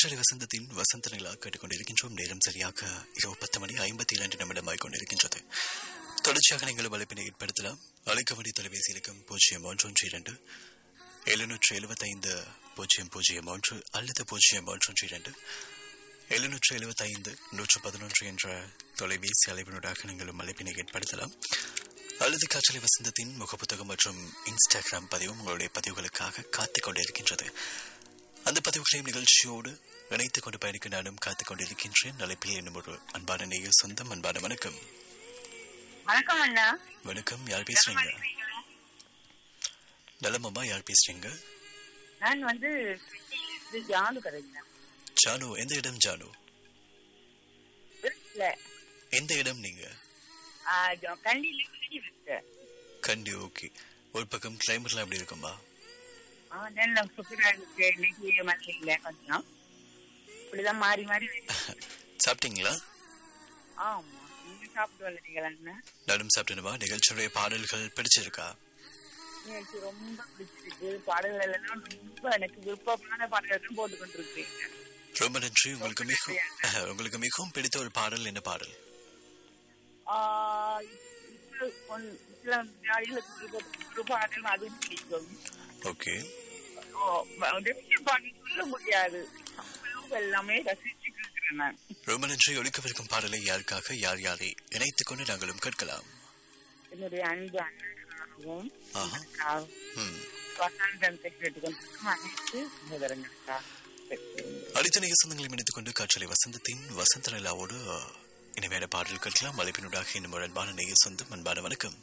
காற்றலை வசந்தத்தின் வசந்த நிலா கேட்டுக்கொண்டிருக்கின்றோம் நேரம் சரியாக இரவு பத்து மணி ஐம்பத்தி இரண்டு நிமிடமாய் கொண்டிருக்கின்றது தொடர்ச்சியாக நீங்கள் வலைப்பினை ஏற்படுத்தலாம் அழைக்க வேண்டிய தொலைபேசி இலக்கம் பூஜ்ஜியம் ஒன்று ஒன்று இரண்டு எழுநூற்று எழுபத்தைந்து பூஜ்ஜியம் பூஜ்ஜியம் ஒன்று அல்லது பூஜ்ஜியம் ஒன்று ஒன்று இரண்டு எழுநூற்று எழுபத்தைந்து நூற்று பதினொன்று என்ற தொலைபேசி அலைவினூடாக நீங்களும் அழைப்பினை ஏற்படுத்தலாம் அல்லது காற்றலை வசந்தத்தின் முகப்புத்தகம் மற்றும் இன்ஸ்டாகிராம் பதிவும் உங்களுடைய பதிவுகளுக்காக காத்துக் கொண்டிருக்கின்றது அந்த பதிவுகளையும் நிகழ்ச்சியோடு இணைத்துக் கொண்டு பயணிக்க நானும் காத்துக் கொண்டிருக்கின்றேன் அழைப்பில் என்னும் ஒரு அன்பான நேய சொந்தம் அன்பான வணக்கம் வணக்கம் அண்ணா வணக்கம் யார் பேசுறீங்க நலமம்மா யார் பேசுறீங்க நான் வந்து இது ஜானு கதைங்க ஜானு எந்த இடம் ஜானு இல்ல எந்த இடம் நீங்க கண்டியில கிளி இருக்கு கண்டி ஓகே ஒரு பக்கம் கிளைமேட்லாம் எப்படி இருக்குமா ஆ, நல்ல சூப்பரா இருக்கு இன்னைக்கு மழை இல்ல கொஞ்சம் இப்படிதான் மாறி மாறி வருது. சாப்பிட்டீங்களா ஆமா நீங்க சாப்பிட்டு வந்தீங்களா அண்ணா நானும் சாப்பிட்டேனுமா நிகழ்ச்சியுடைய பாடல்கள் பிடிச்சிருக்கா எனக்கு ரொம்ப பிடிச்சிருக்கு பாடல்கள் எல்லாம் ரொம்ப எனக்கு விருப்பமான பாடல்கள் போட்டு கொண்டிருக்கீங்க ரொம்ப நன்றி உங்களுக்கு மிகவும் உங்களுக்கு மிகவும் பிடித்த ஒரு பாடல் என்ன பாடல் ஆ, இப்ப ஒன்- சில நாடுகளுக்கு ஒரு பாடல் அதுவும் பிடிக்கும் ஓகே ஓ, நிறைய பாடல் சொல்ல முடியாது அவ்வளவு எல்லாமே ரசிச்சுட்டு இருக்கிறேன் நான் ரொம்ப நன்றி ஒழிக்கவிருக்கும் பாடலை யாருக்காக யார் யாரை இணைத்துக் கொண்டு நாங்களும் கேட்கலாம் என்னுடைய அன்பு அண்ணனுக்காகவும் ஆஹா எனக்காகவும், ம் வசந்தத்தை கேட்டுக்கொண்டிருக்கும் அனைத்து சகோதரங்களுக்காக கேட்கிறேன். அடித்த நேய சொந்தங்களையும் இணைத்துக் கொண்டு காற்றலை வசந்தத்தின் வசந்த நிலாவோடு இனிமையான பாடல் கேட்கலாம் அழைப்பினூடாக இன்னும் ஒரு அன்பான நேய சொந்தம் அன்பான வணக்கம்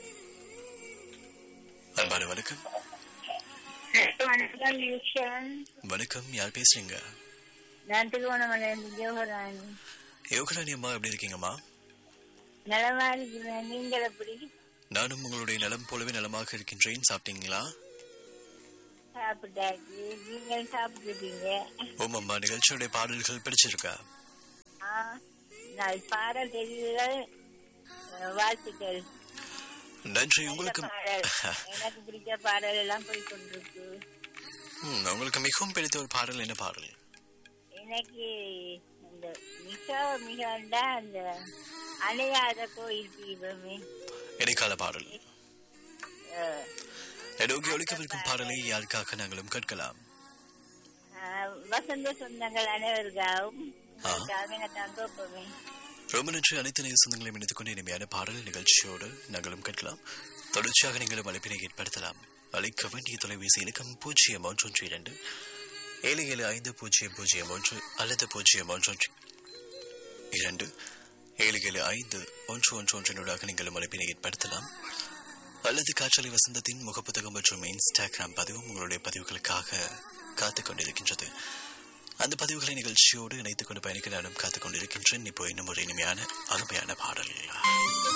அன்பான வணக்கம் வணக்கம் ஈஸ்வரன் வணக்கம் யார் பேசுறீங்க நான் திருவண்ணாமலையிலிருந்து ஜோகராணி யோகராணி அம்மா எப்படி இருக்கீங்கம்மா நலமா இருக்கிறேன் நீங்கள் எப்படி நானும் உங்களுடைய நலம் போலவே நலமாக இருக்கின்றேன் சாப்பிட்டீங்களா சாப்பிட்டாச்சு நீங்கள் சாப்பிட்டுட்டீங்க ஓம் அம்மா நிகழ்ச்சியுடைய பாடல்கள் பிடிச்சிருக்கா ஆ, நான் பாடல் தெரியல வாழ்த்துக்கள் நன்றி உங்களுக்கு பாடல் எனக்கு பிடிச்ச பாடல் எல்லாம் போய் கொண்டிருக்கு ம், உங்களுக்கு மிகவும் பிடித்த ஒரு பாடல் என்ன பாடல் எனக்கு அந்த மிக மிகண்டா அந்த அணையாத கோயில் தீபமே இடைக்கால பாடல் அஹ், நெடோகி ஒழிக்கவிருக்கும் பாடலை யாருக்காக நாங்களும் கேட்கலாம் அஹ், வசந்த சொந்தங்கள் அனைவருக்காகவும் உங்களுக்காக எனக்கு அங்கோப்பமே ரொம்ப நன்றி அனைத்து நேய சொந்தங்களையும் இணைத்துக் கொண்டு இனிமையான பாடல் நிகழ்ச்சியோடு நாங்களும் கேட்கலாம் தொடர்ச்சியாக நீங்களும் அழைப்பினை ஏற்படுத்தலாம் அழைக்க வேண்டிய தொலைபேசி இலக்கம் பூஜ்ஜியம் ஒன்று ஒன்று இரண்டு ஏழு ஏழு ஐந்து பூஜ்ஜியம் பூஜ்ஜியம் ஒன்று அல்லது பூஜ்ஜியம் ஒன்று ஒன்று இரண்டு ஏழு ஏழு ஐந்து ஒன்று ஒன்று ஒன்றினூடாக நீங்களும் அழைப்பினை ஏற்படுத்தலாம் அல்லது காற்றலை வசந்தத்தின் முகப்புத்தகம் மற்றும் இன்ஸ்டாகிராம் பதிவும் உங்களுடைய பதிவுகளுக்காக காத்துக் கொண்டிருக்கின்றது அந்த பதிவுகளை நிகழ்ச்சியோடு இணைத்துக் கொண்டு பயணிக்க நானும் காத்துக் கொண்டிருக்கின்றேன் இப்போ இன்னும் ஒரு இனிமையான அருமையான பாடல்